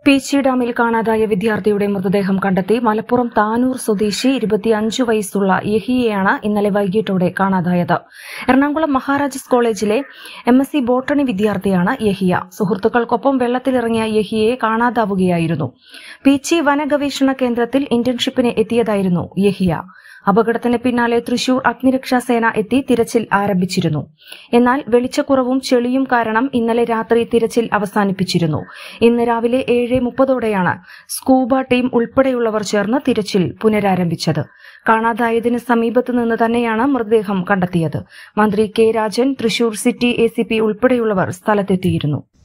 പീച്ചി ഡാമിൽ കാണാതായ വിദ്യാർത്ഥിയുടെ മൃതദേഹം കണ്ടെത്തി മലപ്പുറം താനൂർ സ്വദേശി ഇരുപത്തിയഞ്ച് വയസ്സുള്ള യഹിയെയാണ് ഇന്നലെ വൈകിട്ടോടെ കാണാതായത് എറണാകുളം മഹാരാജാസ് കോളേജിലെ എം എസ് സി ബോട്ടണി വിദ്യാർത്ഥിയാണ് യഹിയ സുഹൃത്തുക്കൾക്കൊപ്പം വെള്ളത്തിലിറങ്ങിയ യഹിയെ കാണാതാവുകയായിരുന്നു പീച്ചി വനഗവേഷണ കേന്ദ്രത്തിൽ ഇന്റേൺഷിപ്പിന് എത്തിയതായിരുന്നു യഹിയ അപകടത്തിന് പിന്നാലെ തൃശൂർ അഗ്നിരക്ഷാ സേന എത്തി തിരച്ചിൽ ആരംഭിച്ചിരുന്നു എന്നാൽ വെളിച്ചക്കുറവും ചെളിയും കാരണം ഇന്നലെ രാത്രി തിരച്ചിൽ അവസാനിപ്പിച്ചിരുന്നു ഇന്ന് രാവിലെ ഏഴ് മുപ്പതോടെയാണ് സ്കൂബ ടീം ഉൾപ്പെടെയുള്ളവർ ചേർന്ന് തിരച്ചിൽ പുനരാരംഭിച്ചത് കാണാതായതിന് സമീപത്ത് നിന്ന് തന്നെയാണ് മൃതദേഹം കണ്ടെത്തിയത് മന്ത്രി K Rajan Thrissur city A ഉൾപ്പെടെയുള്ളവർ സ്ഥലത്തെത്തിയിരുന്നു